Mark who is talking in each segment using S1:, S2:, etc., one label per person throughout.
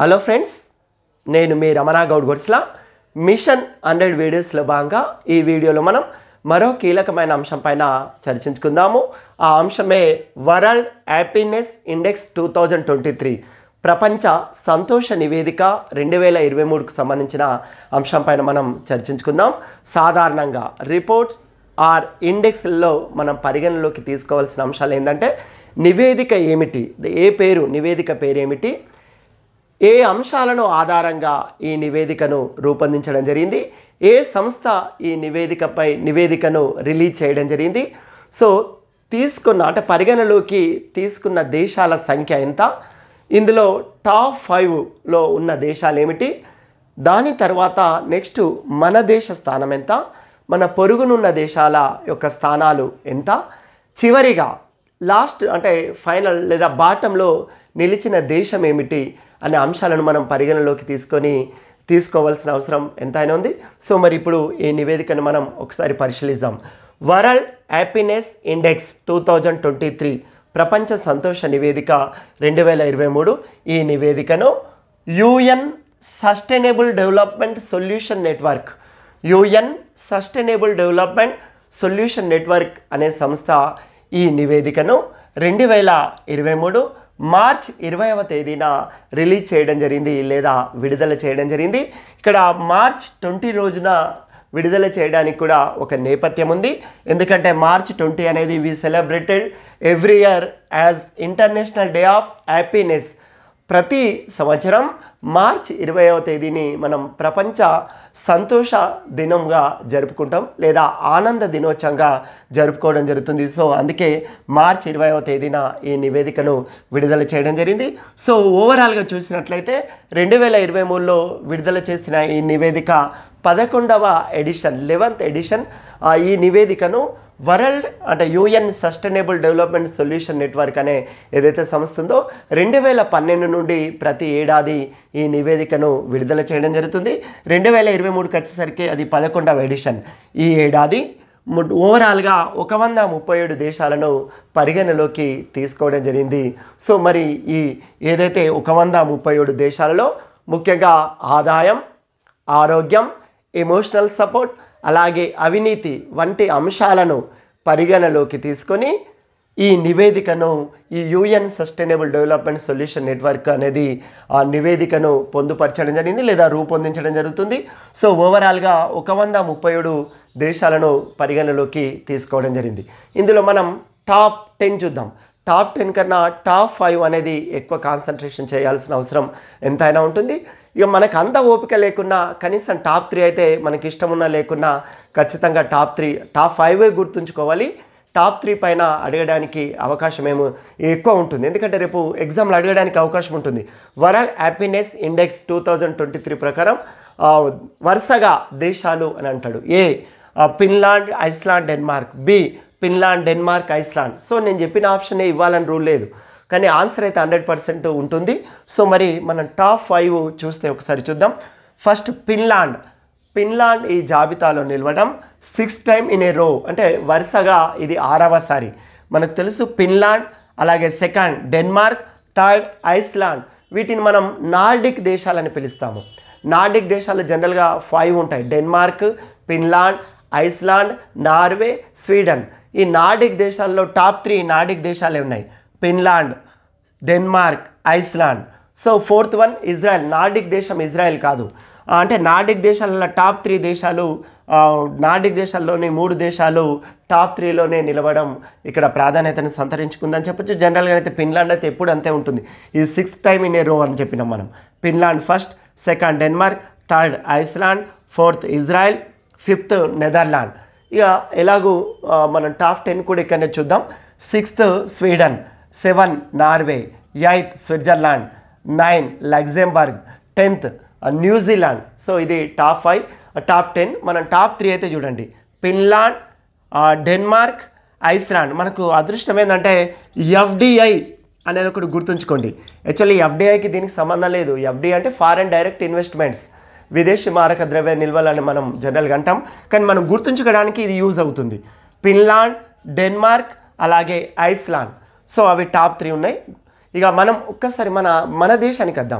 S1: hello friends నేను మీ రమణా గౌడ్ గొడ్స్లా మిషన్ హండ్రెడ్ వీడియోస్లో భాగంగా ఈ వీడియోలో మనం మరో కీలకమైన అంశం పైన చర్చించుకుందాము ఆ అంశమే world happiness index two thousand twenty three ప్రపంచ సంతోష నివేదిక రెండు వేల ఇరవై మూడుకు సంబంధించిన అంశం పైన మనం చర్చించుకుందాం సాధారణంగా రిపోర్ట్స్ ఆర్ ఇండెక్స్లో మనం పరిగణలోకి తీసుకోవాల్సిన అంశాలు ఏంటంటే నివేదిక ఏమిటి ఏ పేరు నివేదిక పేరు ఏమిటి ఏ అంశాలను ఆధారంగా ఈ నివేదికను రూపొందించడం జరిగింది ఏ సంస్థ ఈ నివేదికపై నివేదికను రిలీజ్ చేయడం జరిగింది సో తీసుకున్న అంటే పరిగణలోకి తీసుకున్న దేశాల సంఖ్య ఎంత ఇందులో టాప్ ఫైవ్లో ఉన్న దేశాలు ఏమిటి దాని తర్వాత నెక్స్ట్ మన దేశ స్థానం ఎంత మన పొరుగునున్న దేశాల యొక్క స్థానాలు ఎంత చివరిగా లాస్ట్ అంటే ఫైనల్ లేదా బాటంలో నిలిచిన దేశం ఏమిటి అనే అంశాలను మనం పరిగణలోకి తీసుకొని తీసుకోవాల్సిన అవసరం ఎంతైనా ఉంది సో మరి ఇప్పుడు ఈ నివేదికను మనం ఒకసారి పరిశీలిద్దాం world happiness index two thousand twenty three ప్రపంచ సంతోష నివేదిక రెండు వేల ఇరవై మూడు ఈ నివేదికను UN sustainable development solution network UN sustainable development solution network అనే సంస్థ ఈ నివేదికను రెండు వేల ఇరవై మూడు మార్చ్ ఇరవైవ తేదీన రిలీజ్ చేయడం జరిగింది లేదా విడుదల చేయడం జరిగింది ఇక్కడ మార్చ్ ట్వంటీ రోజున విడుదల చేయడానికి కూడా ఒక నేపథ్యం ఉంది ఎందుకంటే మార్చ్ ట్వంటీ అనేది we celebrated every year as international day of happiness ప్రతి సంవత్సరం మార్చ్ ఇరవైవ తేదీని మనం ప్రపంచ సంతోష దినంగా జరుపుకుంటాం లేదా ఆనంద దినోత్సవంగా జరుపుకోవడం జరుగుతుంది సో అందుకే మార్చ్ ఇరవైవ తేదీన ఈ నివేదికను విడుదల చేయడం జరిగింది సో ఓవరాల్గా చూసినట్లయితే రెండు వేల ఇరవై మూడులో విడుదల చేసిన ఈ నివేదిక పదకొండవ ఎడిషన్ లెవెంత్ ఎడిషన్ ఈ నివేదికను వరల్డ్ అంటే UN sustainable development solution network అనే ఏదైతే సంస్థ ఉందో రెండు వేల పన్నెండు నుండి ప్రతి ఏడాది ఈ నివేదికను విడుదల చేయడం జరుగుతుంది రెండు వేల ఇరవై మూడుకి వచ్చేసరికి అది పదకొండవ ఎడిషన్ ఈ ఏడాది ము- ఓవరాల్గా ఒక వంద ముప్పై ఏడు దేశాలను పరిగణలోకి తీసుకోవడం జరిగింది సో మరి ఈ ఏదైతే ఒక వంద ముప్పై ఏడు దేశాలలో ముఖ్యంగా ఆదాయం ఆరోగ్యం ఎమోషనల్ సపోర్ట్ అలాగే అవినీతి వంటి అంశాలను పరిగణలోకి తీసుకొని ఈ నివేదికను ఈ UN sustainable development solution network అనేది ఆ నివేదికను పొందుపరచడం జరిగింది లేదా రూపొందించడం జరుగుతుంది సో ఓవరాల్గా ఒక వంద ముప్పై ఏడు దేశాలను పరిగణలోకి తీసుకోవడం జరిగింది ఇందులో మనం టాప్ టెన్ చూద్దాం టాప్ టెన్ కన్నా టాప్ ఫైవ్ అనేది ఎక్కువ కాన్సన్ట్రేషన్ చేయాల్సిన అవసరం ఎంతైనా ఉంటుంది ఇక మనకు అంత ఓపిక లేకున్నా కనీసం టాప్ త్రీ అయితే మనకి ఇష్టం ఉన్నా లేకున్నా ఖచ్చితంగా టాప్ త్రీ టాప్ ఫైవే గుర్తుంచుకోవాలి టాప్ త్రీ పైన అడగడానికి అవకాశం ఏమో ఎక్కువ ఉంటుంది ఎందుకంటే రేపు ఎగ్జామ్లు అడగడానికి అవకాశం ఉంటుంది world happiness index two thousand twenty three ప్రకారం ఆ, వరుసగా దేశాలు అని అంటాడు ఏ ఆ, Finland Iceland Denmark B Finland Denmark Iceland so నేను చెప్పిన ఆప్షనే ఇవ్వాలని రూల్ లేదు కానీ ఆన్సర్ అయితే హండ్రెడ్ పర్సెంట్ ఉంటుంది సో మరి మనం టాప్ ఫైవ్ చూస్తే ఒకసారి చూద్దాం ఫస్ట్ ఫిన్లాండ్ ఫిన్లాండ్ ఈ జాబితాలో నిలవడం సిక్స్ టైమ్ ఇన్ ఏ రో అంటే వరుసగా ఇది ఆరవసారి మనకు తెలుసు ఫిన్లాండ్ అలాగే సెకండ్ డెన్మార్క్ థర్డ్ ఐస్లాండ్ వీటిని మనం నార్డిక్ దేశాలని పిలుస్తాము నార్డిక్ దేశాలు జనరల్గా ఫైవ్ ఉంటాయి Denmark Finland Iceland Norway Sweden ఈ నార్డిక్ దేశాల్లో టాప్ త్రీ నార్డిక్ దేశాలే ఉన్నాయి Finland Denmark Iceland so fourth one Israel Nordic దేశం ఇజ్రాయెల్ కాదు ఆ, అంటే నార్డిక్ దేశాలలో టాప్ త్రీ దేశాలు ఆ, నార్డిక్ దేశాల్లోని మూడు దేశాలు టాప్ త్రీలోనే నిలవడం ఇక్కడ ప్రాధాన్యతను సంతరించుకుందని చెప్పొచ్చు జనరల్గా అయితే ఫిన్లాండ్ అయితే ఎప్పుడు అంతే ఉంటుంది ఇది సిక్స్త్ టైం ఇన్ ఏ రో అని చెప్పినాం మనం Finland first second Denmark third Iceland fourth Israel fifth Netherland ఇక ఎలాగూ ఆ, మనం టాప్ టెన్ కూడా ఇక్కడనే చూద్దాం sixth Sweden seven Norway eighth Switzerland nine Luxembourg tenth New Zealand so ఇది టాప్ ఫైవ్ టాప్ టెన్ మనం టాప్ త్రీ అయితే చూడండి ఫిన్లాండ్ ఆ, డెన్మార్క్ ఐస్లాండ్ మనకు అదృష్టం ఏంటంటే ఎఫ్డిఐ అనేది ఒకటి గుర్తుంచుకోండి యాక్చువల్లీ ఎఫ్డిఐకి దీనికి సంబంధం లేదు ఎఫ్డిఐ అంటే ఫారెన్ డైరెక్ట్ ఇన్వెస్ట్మెంట్స్ విదేశీ మారక ద్రవ్య నిల్వలని మనం జనరల్గా అంటాం కానీ మనం గుర్తుంచుకోవడానికి ఇది యూజ్ అవుతుంది ఫిన్లాండ్ డెన్మార్క్ అలాగే ఐస్లాండ్ సో అవి టాప్ త్రీ ఉన్నాయి ఇక మనం ఒక్కసారి మన మన దేశానికి వద్దాం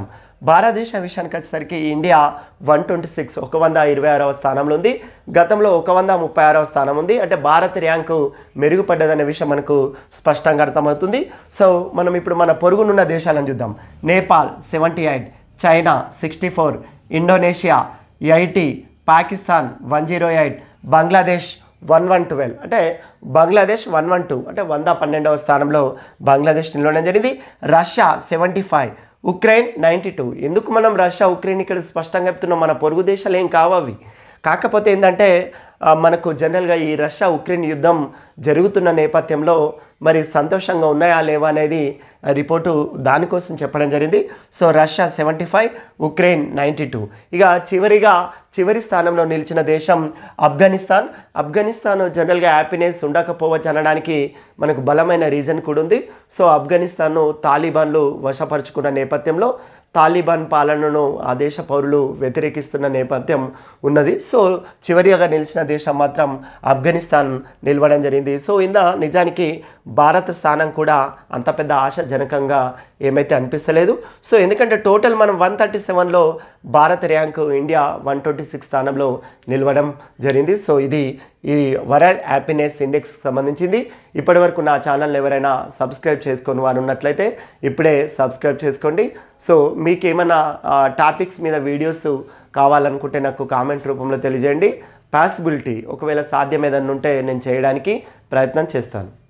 S1: భారతదేశ విషయానికి వచ్చేసరికి ఇండియా వన్ ట్వంటీ సిక్స్ ఒక వంద ఇరవై ఆరవ స్థానంలో ఉంది గతంలో ఒక వంద ముప్పై ఆరవ స్థానం ఉంది అంటే భారత్ ర్యాంకు మెరుగుపడ్డదనే విషయం మనకు స్పష్టంగా అర్థమవుతుంది సో మనం ఇప్పుడు మన పొరుగునున్న దేశాలను చూద్దాం Nepal seventy eight China sixty four Indonesia eighty Pakistan one zero eight Bangladesh one one twelve అంటే బంగ్లాదేశ్ వన్ వన్ టూ అంటే వంద పన్నెండవ స్థానంలో బంగ్లాదేశ్ నిలవడం జరిగింది Russia seventy five Ukraine ninety two ఎందుకు మనం రష్యా ఉక్రెయిన్ ఇక్కడ స్పష్టంగా చెప్తున్నాం మన పొరుగు దేశాలు ఏం కావు అవి కాకపోతే ఏంటంటే ఆ, మనకు జనరల్గా ఈ రష్యా ఉక్రెయిన్ యుద్ధం జరుగుతున్న నేపథ్యంలో మరి సంతోషంగా ఉన్నాయా లేవా అనేది ఆ రిపోర్టు దానికోసం చెప్పడం జరిగింది so Russia seventy five Ukraine ninety two ఇక చివరిగా చివరి స్థానంలో నిలిచిన దేశం ఆఫ్ఘనిస్తాన్ ఆఫ్ఘనిస్తాన్ జనరల్గా హ్యాపీనెస్ ఉండకపోవచ్చు అనడానికి మనకు బలమైన రీజన్ కూడా ఉంది సో ఆఫ్ఘనిస్తాన్ను తాలిబాన్లు వశపరుచుకున్న నేపథ్యంలో తాలిబాన్ పాలనను ఆ దేశ పౌరులు వ్యతిరేకిస్తున్న నేపథ్యం ఉన్నది సో చివరిగా నిలిచిన దేశం మాత్రం ఆఫ్ఘనిస్తాన్ నిలవడం జరిగింది సో ఇంద నిజానికి భారత స్థానం కూడా అంత పెద్ద ఆశాజనకంగా ఏమైతే అనిపిస్తలేదు సో ఎందుకంటే టోటల్ మనం వన్ థర్టీ సెవెన్లో భారత rank India one twenty six స్థానంలో నిలవడం జరిగింది సో ఇది ఈ వరల్డ్ హ్యాపీనెస్ ఇండెక్స్ సంబంధించింది ఇప్పటివరకు నా ఛానల్ ఎవరైనా సబ్స్క్రైబ్ చేసుకొని వారు ఉన్నట్లయితే ఇప్పుడే సబ్స్క్రైబ్ చేసుకోండి సో మీకు ఏమైనా టాపిక్స్ మీద వీడియోస్ కావాలనుకుంటే నాకు కామెంట్ రూపంలో తెలియజేయండి పాసిబిలిటీ ఒకవేళ సాధ్యం ఏదన్నా ఉంటే నేను చేయడానికి ప్రయత్నం చేస్తాను